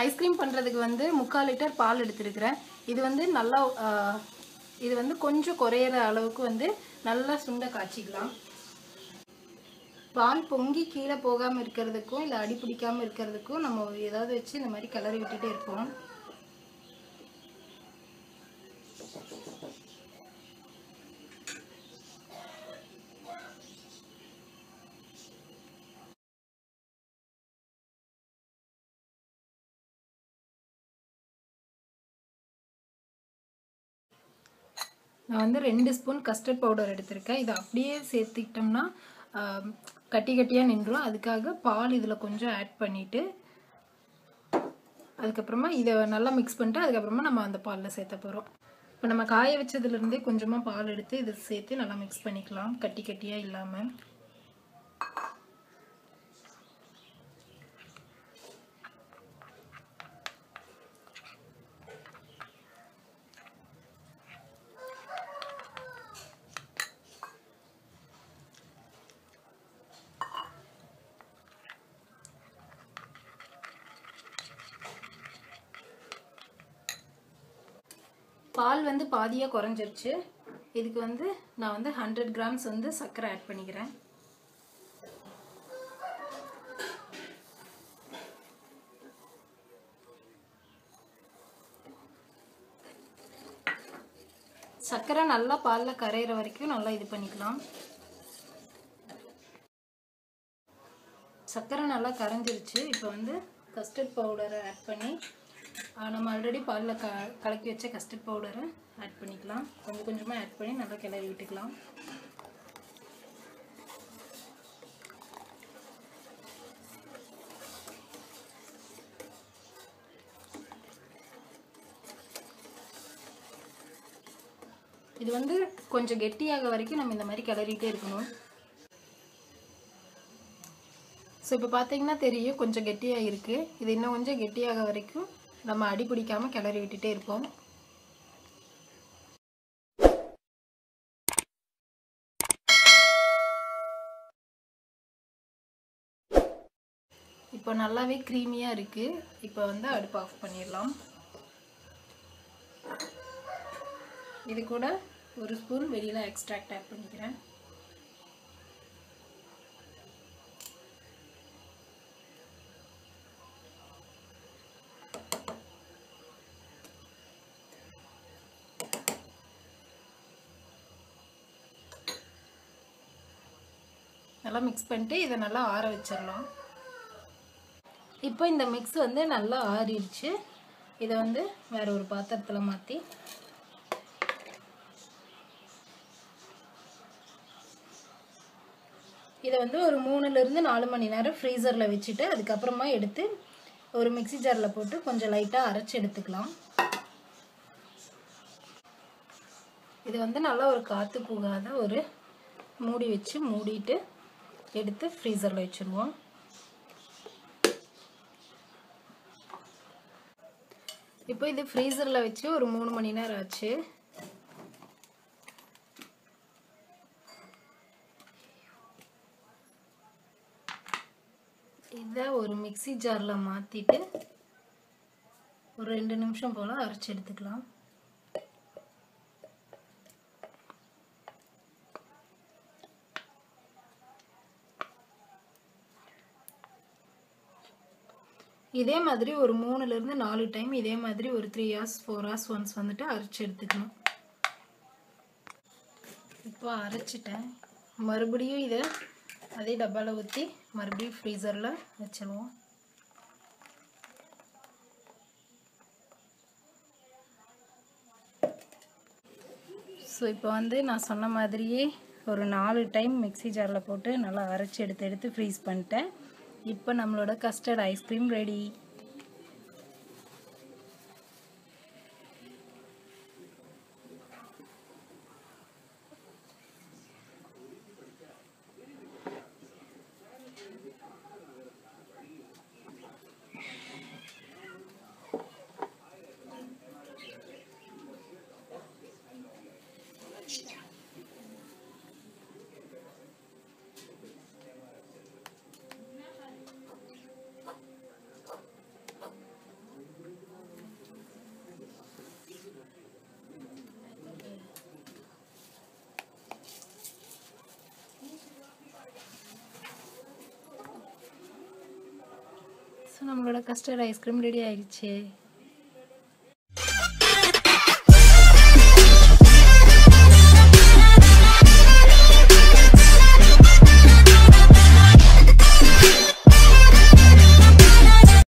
ice cream பண்ணுறதுக்கு வந்து முக்கால் லிட்டர் பால் எடுத்துருக்கிறேன் இது வந்து நல்லா ஆஹ், இது வந்து கொஞ்சம் குறையிற அளவுக்கு வந்து நல்லா சுண்ட காய்ச்சிக்கலாம் பால் பொங்கி கீழே போகாமல் இருக்கிறதுக்கும் இல்லை அடி பிடிக்காமல் இருக்கிறதுக்கும் நம்ம ஏதாவது வச்சு இந்த மாதிரி கிளறி விட்டுட்டே இருப்போம் நான் வந்து ரெண்டு ஸ்பூன் கஸ்டர்ட் பவுடர் எடுத்திருக்கேன் இதை அப்படியே சேர்த்துக்கிட்டோம்னா ஆம், கட்டி கட்டியாக நின்றும் அதுக்காக பால் இதில் கொஞ்சம் ஆட் பண்ணிவிட்டு அதுக்கப்புறமா இதை நல்லா மிக்ஸ் பண்ணிட்டு அதுக்கப்புறமா நம்ம அந்த பாலில் சேர்த்த போகிறோம் இப்போ நம்ம காய வச்சதுலேருந்தே கொஞ்சமாக பால் எடுத்து இதை சேர்த்து நல்லா மிக்ஸ் பண்ணிக்கலாம் கட்டி கட்டியாக இல்லாமல் பால் வந்து பாதியாக குறைஞ்சிருச்சு இதுக்கு வந்து நான் வந்து ஹண்ட்ரட் கிராம்ஸ் வந்து சர்க்கரை ஆட் பண்ணிக்கிறேன் சர்க்கரை நல்லா பாலில் கரையிற வரைக்கும் நல்லா இது பண்ணிக்கலாம் சர்க்கரை நல்லா கரைஞ்சிருச்சு இப்போ வந்து கஸ்டர்ட் பவுடரை ஆட் பண்ணி ஆ, நம்ம ஆல்ரெடி பாலில் க கலக்கி வச்ச கஸ்டர்ட் பவுடரை ஆட் பண்ணிக்கலாம் கொஞ்சம் கொஞ்சமாக ஆட் பண்ணி நல்லா கிளறி விட்டுக்கலாம் இது வந்து கொஞ்சம் கெட்டியாக வரைக்கும் நம்ம இந்த மாதிரி கிளறிட்டே இருக்கணும் ஸோ இப்போ பார்த்தீங்கன்னா தெரியும் கொஞ்சம் கெட்டியாக இருக்குது இது இன்னும் கொஞ்சம் கெட்டியாக வரைக்கும் நம்ம அடி பிடிக்காமல் கிளறி விட்டுட்டே இருப்போம் இப்போ நல்லாவே க்ரீமியாக இருக்குது இப்போ வந்து அடுப்பு ஆஃப் பண்ணிடலாம் இது கூட ஒரு ஸ்பூன் வெளியில் எக்ஸ்ட்ராக்ட் ஆட் பண்ணிக்கிறேன் நல்லா மிக்ஸ் பண்ணிட்டு இதை நல்லா ஆற வச்சிடலாம் இப்போ இந்த மிக்ஸ் வந்து நல்லா ஆறிடுச்சு இதை வந்து வேற ஒரு பாத்திரத்தில் மாற்றி இதை வந்து ஒரு மூணுலேருந்து நாலு மணி நேரம் ஃப்ரீசரில் வச்சுட்டு அதுக்கப்புறமா எடுத்து ஒரு மிக்ஸி ஜாரில் போட்டு கொஞ்சம் லைட்டாக அரைச்சி எடுத்துக்கலாம் இது வந்து நல்லா ஒரு காற்று போகாத ஒரு மூடி வச்சு மூடிட்டு எடுத்து ஃப்ரீசரில் வச்சுருவோம் இப்போ இது ஃப்ரீசரில் வச்சு ஒரு மூணு மணி நேரம் ஆச்சு இதை ஒரு மிக்ஸி ஜாரில் மாற்றிட்டு ஒரு ரெண்டு நிமிஷம் போல் அரைச்சி எடுத்துக்கலாம் இதே மாதிரி ஒரு மூணுலேருந்து நாலு டைம் இதே மாதிரி ஒரு three hours four hours once வந்துட்டு அரைச்சி எடுத்துக்கணும் இப்போ அரைச்சிட்டேன் மறுபடியும் இதை அதே டப்பாவில் ஊற்றி மறுபடியும் ஃப்ரீசரில் வச்சிடுவோம் ஸோ இப்போ வந்து நான் சொன்ன மாதிரியே ஒரு நாலு டைம் மிக்ஸி ஜாரில் போட்டு நல்லா அரைச்சி எடுத்து எடுத்து ஃப்ரீஸ் பண்ணிட்டேன் இப்போ நம்மளோட கஸ்டர்ட் ஐஸ்கிரீம் ரெடி ஸோ நம்மளோட கஸ்டர்ட் ஐஸ்கிரீம் ரெடி ஆயிடுச்சு